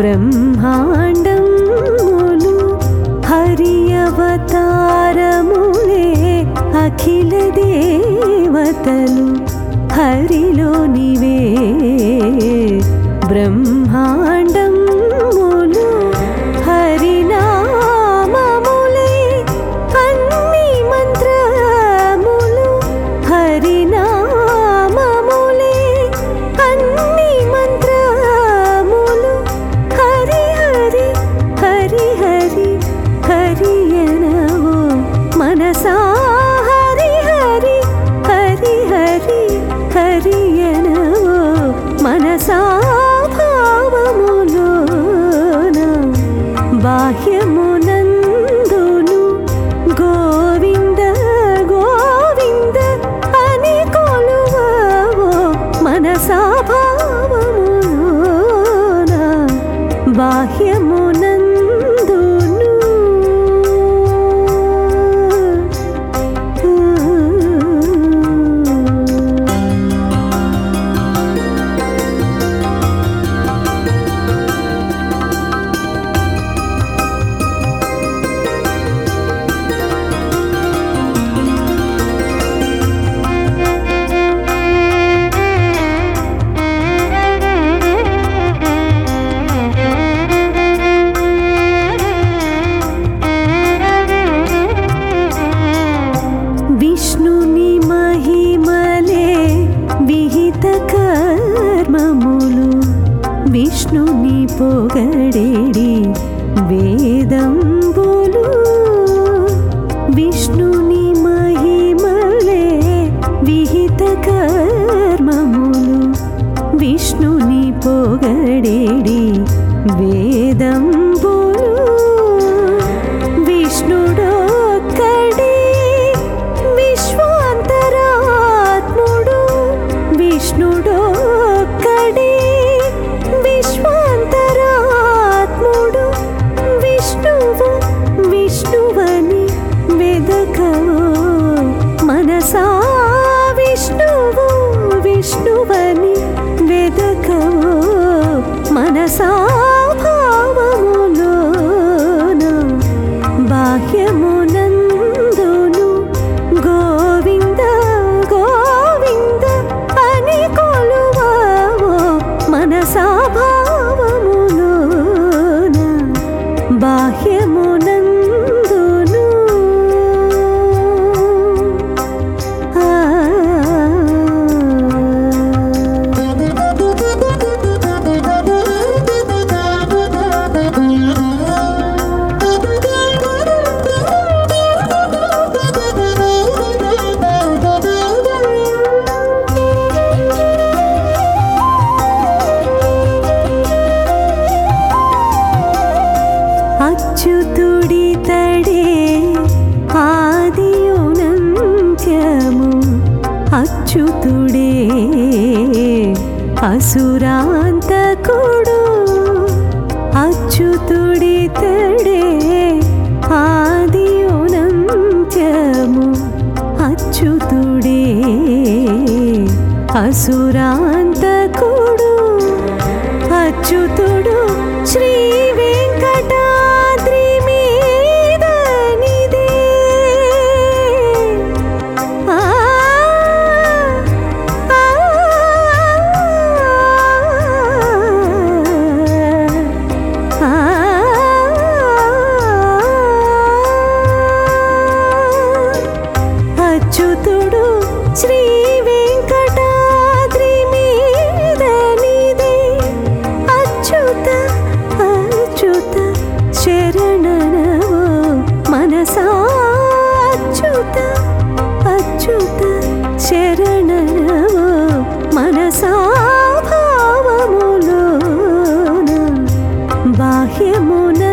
బ్రహ్మాండములు హరి అవతారములే అఖిల దేవతలు హరిలోనివే బ్రహ్మాండములు హరినామములే అన్ని మంత్రములు హరినామములే అన్ని మంత్రములు హరి హరి హరి హరి హరి అనవో మనసా హరి హరి హరి హరి హరి అనవో మనసా భావములోన బాహ్యమునందును గోవింద గోవింద అని కొలువవో మనసా భావములోన బాహ్యమునందును విష్ణుని మహిమలే విహిత కర్మములు విష్ణుని పొగడేడి వేదంబులు విష్ణుని మహిమలే విహిత కర్మములు విష్ణుని పొగడేడి వేదంబులు విష్ణుడొక్కడే విశ్వాంతరాత్ముడు విష్ణుడొక్కడే విశ్వాంతరాత్ముడు విష్ణువు విష్ణువని వెదకవో మనసా విష్ణువు విష్ణువని వెదకవో మనసా భావములోన బాహ్యమునందును గోవింద గోవింద అని కొలువవో మనసా భావములోన బాహ్యమునందును అచ్యుతుడి తడే ఆదియునంత్యము అచ్యుతుడే అసురాంతకుడు అచ్యుతుడి తడే ఆదియునంత్యము అచ్యుతుడే అసురాంతకుడు అచ్యుతుడు శ్రీ వెంకటాద్రి మీద నిదే ఆ ఆ అచ్యుతుడు శ్రీ వెంకటాద్రి మీద నిదే అచ్యుత అచ్యుత శరణనవో మనసా అచ్యుత అచ్యుత శరణనవో మనసా భావములోన బాహ్యమున